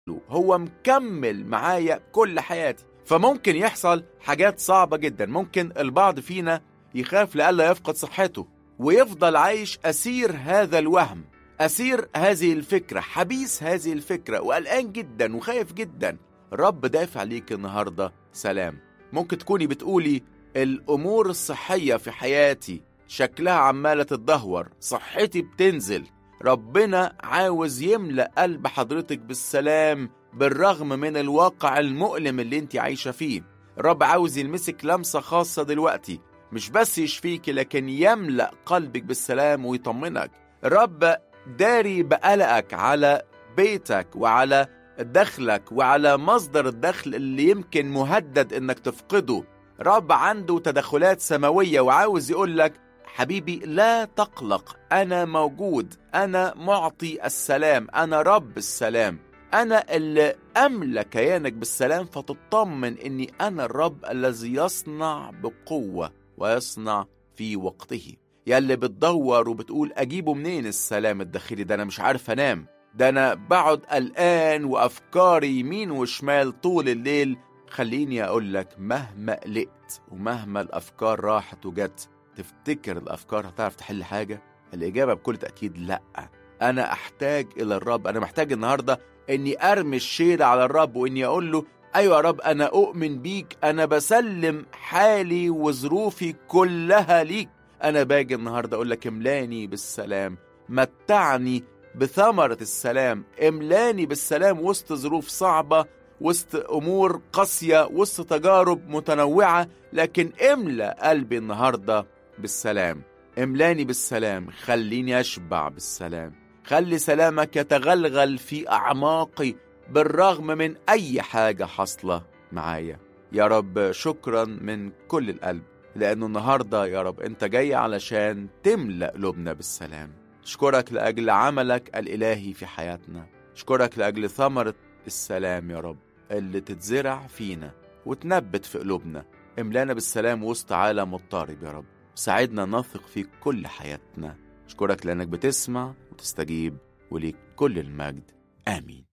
هو مكمل معايا كل حياتي فممكن يحصل حاجات صعبة جدا ممكن البعض فينا يخاف لألا يفقد صحته ويفضل عايش أسير هذا الوهم أسير هذه الفكرة حبيس هذه الفكرة وقلقان جدا وخايف جدا رب دافع ليك النهاردة سلام ممكن تكوني بتقولي الأمور الصحية في حياتي شكلها عمالة تتدهور صحتي بتنزل ربنا عاوز يملأ قلب حضرتك بالسلام بالرغم من الواقع المؤلم اللي انت عايشة فيه الرب عاوز يلمسك لمسة خاصة دلوقتي مش بس يشفيك لكن يملأ قلبك بالسلام ويطمنك الرب داري بقلقك على بيتك وعلى دخلك وعلى مصدر الدخل اللي يمكن مهدد انك تفقده رب عنده تدخلات سماوية وعاوز يقول لك حبيبي لا تقلق أنا موجود أنا معطي السلام أنا رب السلام أنا اللي أملى كيانك بالسلام فتطمن إني أنا الرب الذي يصنع بقوة ويصنع في وقته يا اللي بتدور وبتقول أجيبه منين السلام الداخلي ده أنا مش عارف أنام ده أنا بقعد قلقان وأفكاري يمين وشمال طول الليل خليني أقول لك مهما قلقت ومهما الأفكار راحت وجت تفتكر الأفكار هتعرف تحل حاجة؟ الإجابة بكل تأكيد لأ أنا أحتاج إلى الرب أنا محتاج النهاردة إني أرمي الشيل على الرب وإني أقول له أيوة يا رب أنا أؤمن بيك أنا بسلم حالي وظروفي كلها ليك أنا باجي النهاردة أقول لك املاني بالسلام متعني بثمرة السلام املاني بالسلام وسط ظروف صعبة وسط أمور قاسية وسط تجارب متنوعة لكن املأ قلبي النهاردة بالسلام املاني بالسلام خليني أشبع بالسلام خلي سلامك يتغلغل في أعماقي بالرغم من أي حاجة حاصلة معايا يا رب شكرا من كل القلب لأنه النهاردة يا رب أنت جاي علشان تملأ قلوبنا بالسلام أشكرك لأجل عملك الإلهي في حياتنا أشكرك لأجل ثمرة السلام يا رب اللي تتزرع فينا وتنبت في قلوبنا املانا بالسلام وسط عالم مضطرب يا رب ساعدنا نثق في كل حياتنا أشكرك لأنك بتسمع وتستجيب وليك كل المجد آمين